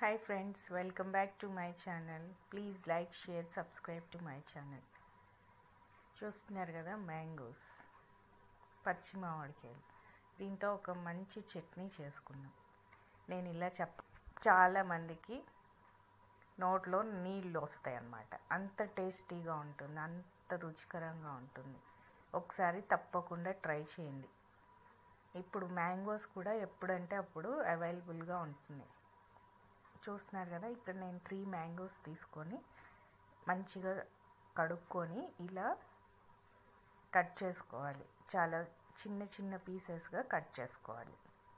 hi friends welcome back to my channel please like share subscribe to my channel చూస్తున్నారు కదా mangoes పచ్చి మామిడికాయలు దీంతో ఒక మంచి చట్నీ చేసుకున్నాం నేను ఇలా చెప్ చాలామందికి నోట్లో నీళ్ళు వస్తాయి అన్నమాట అంత టేస్టీగా ఉంటుంది అంత రుచికరంగా ఉంటుంది ఒకసారి తప్పకుండా ట్రై చేయండి ఇప్పుడు మ్యాంగోస్ కూడా ఎప్పుడంటే అప్పుడు అవైలబుల్గా ఉంటున్నాయి చూస్తున్నారు కదా ఇక్కడ నేను త్రీ మ్యాంగోస్ తీసుకొని మంచిగా కడుక్కొని ఇలా కట్ చేసుకోవాలి చాలా చిన్న చిన్న పీసెస్గా కట్ చేసుకోవాలి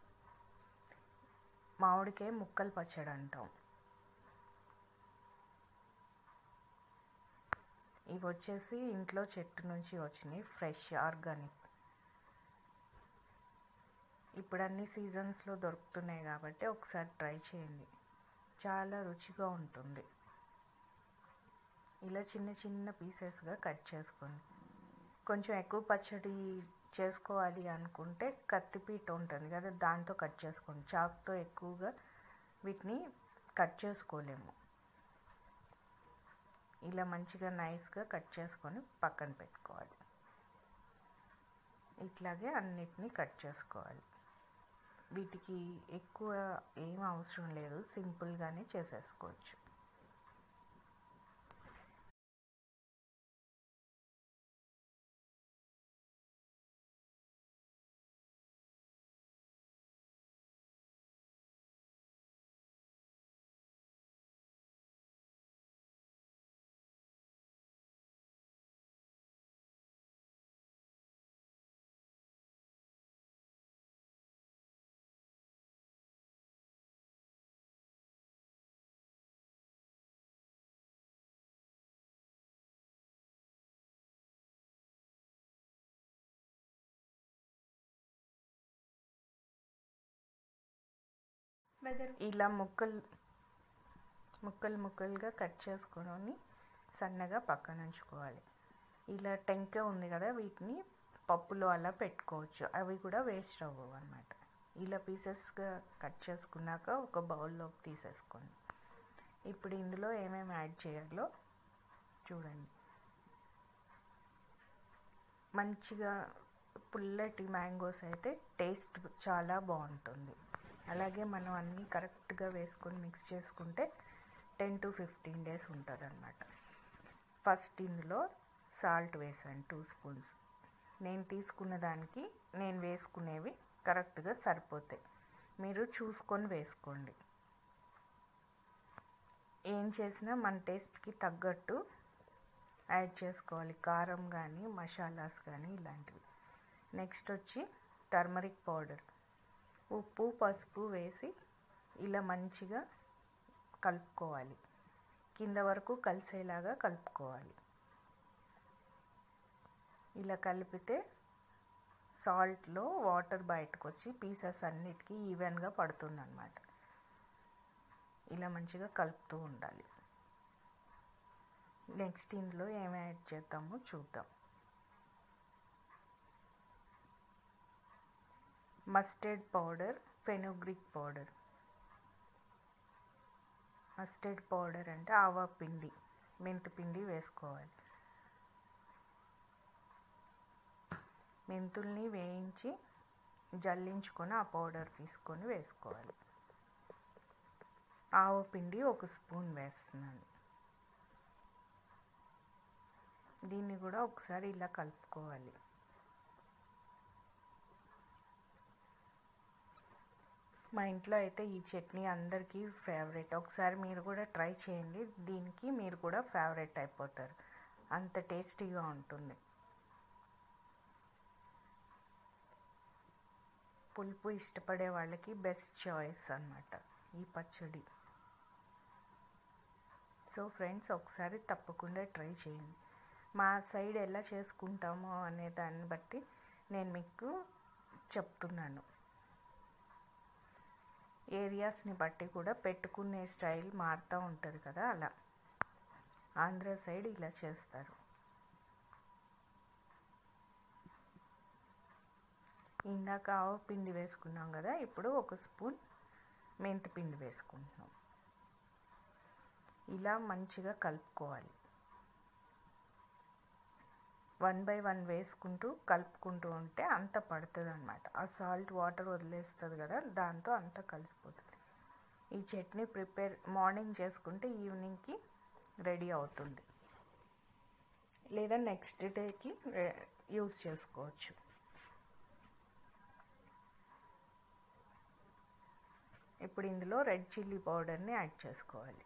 మామిడికాయ ముక్కలు పచ్చడి అంటాం ఇవి వచ్చేసి ఇంట్లో చెట్టు నుంచి వచ్చినాయి ఫ్రెష్ ఆర్గానిక్ ఇప్పుడు అన్ని సీజన్స్లో దొరుకుతున్నాయి కాబట్టి ఒకసారి ట్రై చేయండి చాలా రుచిగా ఉంటుంది ఇలా చిన్న చిన్న పీసెస్గా కట్ చేసుకోండి కొంచెం ఎక్కువ పచ్చడి చేసుకోవాలి అనుకుంటే కత్తిపీట ఉంటుంది కదా దాంతో కట్ చేసుకోండి చాక్తో ఎక్కువగా వీటిని కట్ చేసుకోలేము ఇలా మంచిగా నైస్గా కట్ చేసుకొని పక్కన పెట్టుకోవాలి ఇట్లాగే అన్నిటినీ కట్ చేసుకోవాలి వీటికి ఎక్కువ ఏం అవసరం లేదు సింపుల్గానే చేసేసుకోవచ్చు ఇలా ముక్కలు ముక్కలు ముక్కలుగా కట్ చేసుకొని సన్నగా పక్కన ఉంచుకోవాలి ఇలా టెంక ఉంది కదా వీటిని పప్పులో అలా పెట్టుకోవచ్చు అవి కూడా వేస్ట్ అవ్వవు అనమాట ఇలా పీసెస్గా కట్ చేసుకున్నాక ఒక బౌల్లోకి తీసేసుకోండి ఇప్పుడు ఇందులో ఏమేమి యాడ్ చేయాలో చూడండి మంచిగా పుల్లటి మ్యాంగోస్ అయితే టేస్ట్ చాలా బాగుంటుంది అలాగే మనం అన్నీ కరెక్ట్గా వేసుకొని మిక్స్ చేసుకుంటే టెన్ టు ఫిఫ్టీన్ డేస్ ఉంటుంది అనమాట ఫస్ట్ ఇందులో సాల్ట్ వేసాను టూ స్పూన్స్ నేను తీసుకున్న దానికి నేను వేసుకునేవి కరెక్ట్గా సరిపోతాయి మీరు చూసుకొని వేసుకోండి ఏం చేసినా మన టేస్ట్కి తగ్గట్టు యాడ్ చేసుకోవాలి కారం కానీ మసాలాస్ కానీ ఇలాంటివి నెక్స్ట్ వచ్చి టర్మరిక్ పౌడర్ ఉప్పు పసుపు వేసి ఇలా మంచిగా కలుపుకోవాలి కింద వరకు కలిసేలాగా కలుపుకోవాలి ఇలా కలిపితే సాల్ట్లో వాటర్ బయటకు వచ్చి పీసెస్ అన్నిటికీ ఈవెన్గా పడుతుంది అనమాట ఇలా మంచిగా కలుపుతూ ఉండాలి నెక్స్ట్ ఇందులో ఏమి యాడ్ చేద్దామో చూద్దాం mustard powder fenugreek powder mustard powder అంటే ఆవా పిండి మెంతి పిండి వేసుకోవాలి మెంతుల్ని వేయించి జల్లించుకొని ఆ పౌడర్ తీసుకొని వేసుకోవాలి ఆవ పిండి ఒక స్పూన్ వేస్తున్నాను దీన్ని కూడా ఒకసారి ఇలా కలుపుకోవాలి మా ఇంట్లో అయితే ఈ చట్నీ అందరికీ ఫేవరెట్ ఒకసారి మీరు కూడా ట్రై చేయండి దీనికి మీరు కూడా ఫేవరెట్ అయిపోతారు అంత టేస్టీగా ఉంటుంది పులుపు ఇష్టపడే వాళ్ళకి బెస్ట్ చాయిస్ అనమాట ఈ పచ్చడి సో ఫ్రెండ్స్ ఒకసారి తప్పకుండా ట్రై చేయండి మా సైడ్ ఎలా చేసుకుంటామో అనే దాన్ని బట్టి నేను మీకు చెప్తున్నాను ఏరియాస్ని బట్టి కూడా పెట్టుకునే స్టైల్ మారుతూ ఉంటుంది కదా అలా ఆంధ్ర సైడ్ ఇలా చేస్తారు ఇందాక ఆవు పిండి వేసుకున్నాం కదా ఇప్పుడు ఒక స్పూన్ మెంతి పిండి వేసుకుంటున్నాం ఇలా మంచిగా కలుపుకోవాలి వన్ బై వన్ వేసుకుంటూ కలుపుకుంటూ ఉంటే అంత పడుతుంది అనమాట ఆ సాల్ట్ వాటర్ వదిలేస్తుంది కదా దాంతో అంత కలిసిపోతుంది ఈ చట్నీ ప్రిపేర్ మార్నింగ్ చేసుకుంటే ఈవినింగ్కి రెడీ అవుతుంది లేదా నెక్స్ట్ డేకి యూస్ చేసుకోవచ్చు ఇప్పుడు ఇందులో రెడ్ చిల్లీ పౌడర్ని యాడ్ చేసుకోవాలి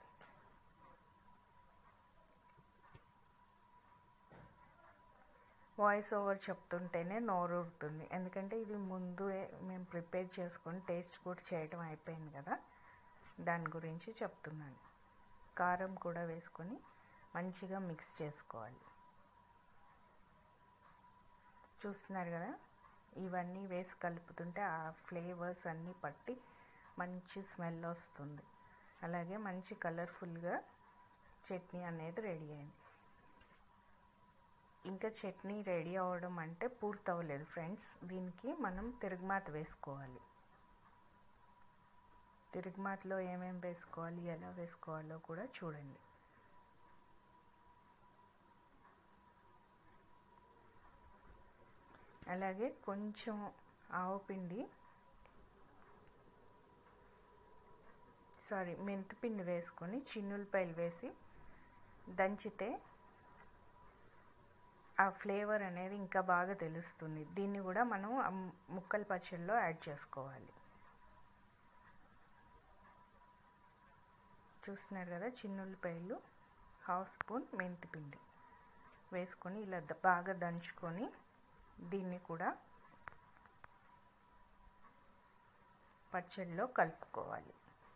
వాయిస్ ఓవర్ చెప్తుంటేనే నోరు ఊరుతుంది ఎందుకంటే ఇది ముందు మేము ప్రిపేర్ చేసుకొని టేస్ట్ కూడా చేయడం అయిపోయింది కదా దాని గురించి చెప్తున్నాను కారం కూడా వేసుకొని మంచిగా మిక్స్ చేసుకోవాలి చూస్తున్నారు కదా ఇవన్నీ వేసి కలుపుతుంటే ఆ ఫ్లేవర్స్ అన్నీ పట్టి మంచి స్మెల్ వస్తుంది అలాగే మంచి కలర్ఫుల్గా చట్నీ అనేది రెడీ అయింది ఇంకా చట్నీ రెడీ అవ్వడం అంటే పూర్తి అవ్వలేదు ఫ్రెండ్స్ దీనికి మనం తిరుగుమాత వేసుకోవాలి తిరుగుమాతలో ఏమేమి వేసుకోవాలి ఎలా వేసుకోవాలో కూడా చూడండి అలాగే కొంచెం ఆవపిండి సారీ మెంతిపిండి వేసుకొని చిన్నులపాయలు వేసి దంచితే ఆ ఫ్లేవర్ అనేది ఇంకా బాగా తెలుస్తుంది దీన్ని కూడా మనం ముక్కల పచ్చడిలో యాడ్ చేసుకోవాలి చూస్తున్నారు కదా చిన్నులపాయలు హాఫ్ స్పూన్ మెంతిపిండి వేసుకొని ఇలా బాగా దంచుకొని దీన్ని కూడా పచ్చడిలో కలుపుకోవాలి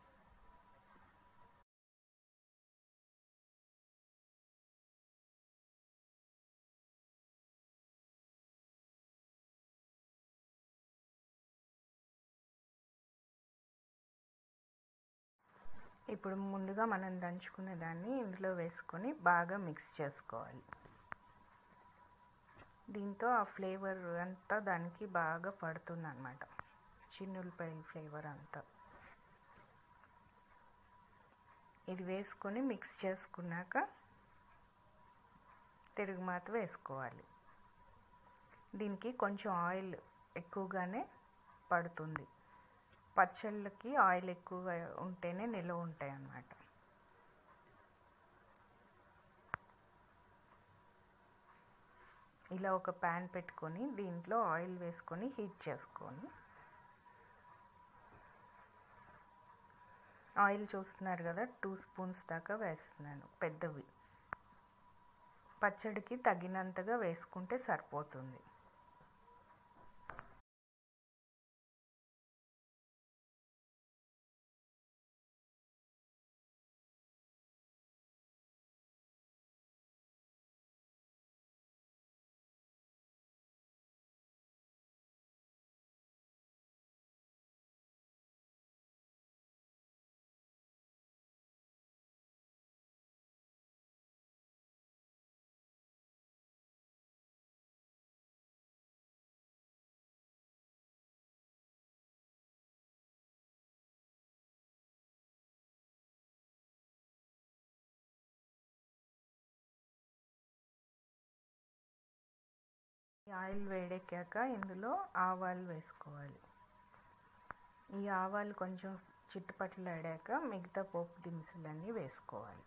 ఇప్పుడు ముందుగా మనం దంచుకునే దాన్ని ఇందులో వేసుకొని బాగా మిక్స్ చేసుకోవాలి దీంతో ఆ ఫ్లేవర్ అంతా దానికి బాగా పడుతుంది అనమాట చిన్నులపాయల ఫ్లేవర్ అంతా ఇది వేసుకొని మిక్స్ చేసుకున్నాక తిరుగుమాత వేసుకోవాలి దీనికి కొంచెం ఆయిల్ ఎక్కువగానే పడుతుంది పచ్చళ్ళకి ఆయిల్ ఎక్కువగా ఉంటేనే నిల్వ ఉంటాయి అన్నమాట ఇలా ఒక ప్యాన్ పెట్టుకొని దీంట్లో ఆయిల్ వేసుకొని హీట్ చేసుకొని ఆయిల్ చూస్తున్నారు కదా టూ స్పూన్స్ దాకా వేస్తున్నాను పెద్దవి పచ్చడికి తగినంతగా వేసుకుంటే సరిపోతుంది ఆయిల్ వేడెక్కాక ఇందులో ఆవాలు వేసుకోవాలి ఈ ఆవాలు కొంచెం చిట్టుపట్లు ఆడాక మిగతా పోపు దినుసులన్నీ వేసుకోవాలి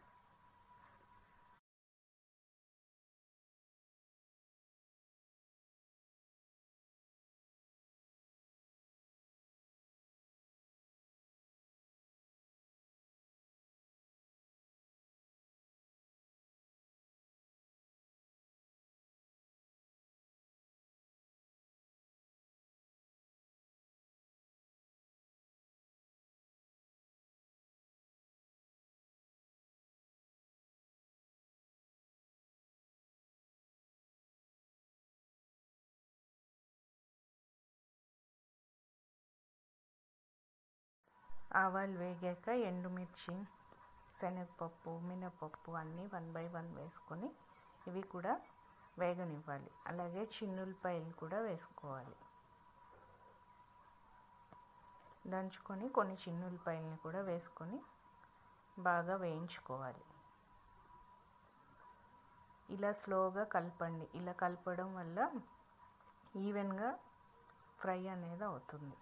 ఆవాలు వేగాక ఎండుమిర్చి శనగపప్పు మినపప్పు అన్నీ వన్ బై వన్ వేసుకొని ఇవి కూడా వేగనివ్వాలి అలాగే చిన్నులపాయలు కూడా వేసుకోవాలి దంచుకొని కొన్ని చిన్నులపాయలని కూడా వేసుకొని బాగా వేయించుకోవాలి ఇలా స్లోగా కలపండి ఇలా కలపడం వల్ల ఈవెన్గా ఫ్రై అనేది అవుతుంది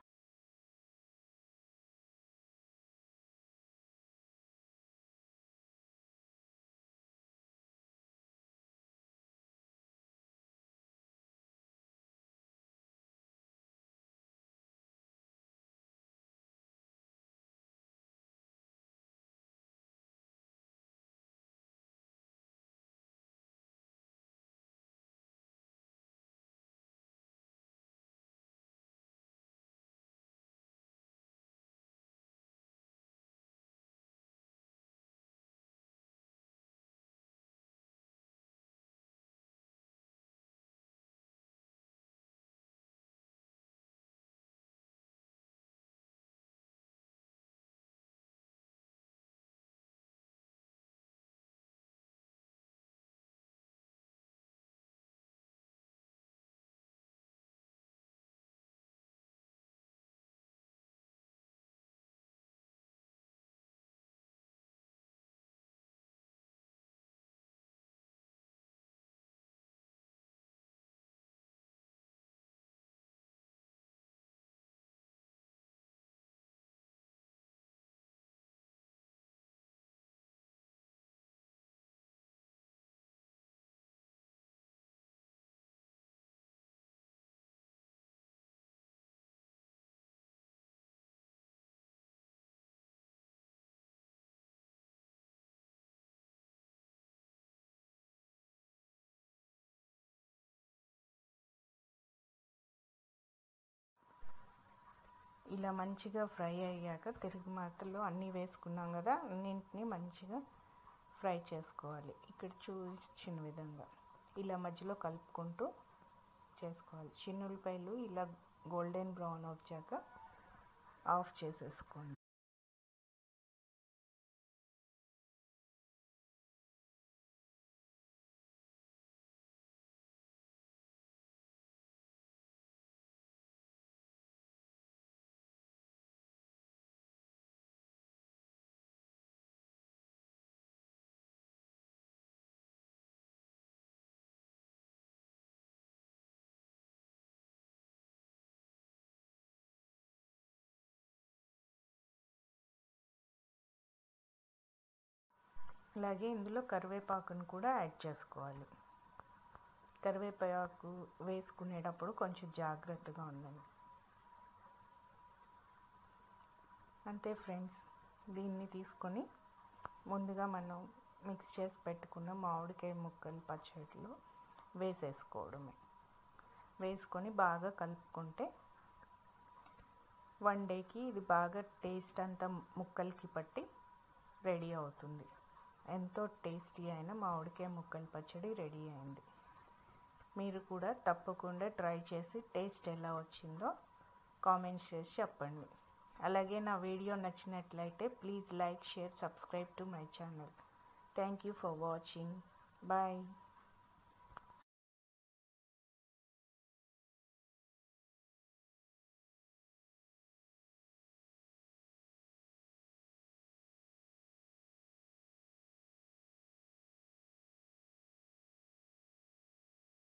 ఇలా మంచిగా ఫ్రై అయ్యాక తిరుగు మాతలో అన్నీ వేసుకున్నాం కదా అన్నింటినీ మంచిగా ఫ్రై చేసుకోవాలి ఇక్కడ చూసిన విధంగా ఇలా మధ్యలో కలుపుకుంటూ చేసుకోవాలి చిన్న ఉల్లిపాయలు ఇలా గోల్డెన్ బ్రౌన్ వచ్చాక ఆఫ్ చేసేసుకోండి అలాగే ఇందులో కరివేపాకును కూడా యాడ్ చేసుకోవాలి కరివేపాకు వేసుకునేటప్పుడు కొంచెం జాగ్రత్తగా ఉండండి అంతే ఫ్రెండ్స్ దీన్ని తీసుకొని ముందుగా మనం మిక్స్ చేసి పెట్టుకున్న మామిడికాయ ముక్కలు పచ్చడిలో వేసేసుకోవడమే వేసుకొని బాగా కలుపుకుంటే వన్ డేకి ఇది బాగా టేస్ట్ అంతా ముక్కలకి పట్టి రెడీ అవుతుంది ఎంతో టేస్టీ అయిన మామిడికాయ ముక్కల పచ్చడి రెడీ అయింది మీరు కూడా తప్పకుండా ట్రై చేసి టేస్ట్ ఎలా వచ్చిందో కామెంట్స్ చేసి చెప్పండి అలాగే నా వీడియో నచ్చినట్లయితే please like share subscribe to my channel thank you for watching bye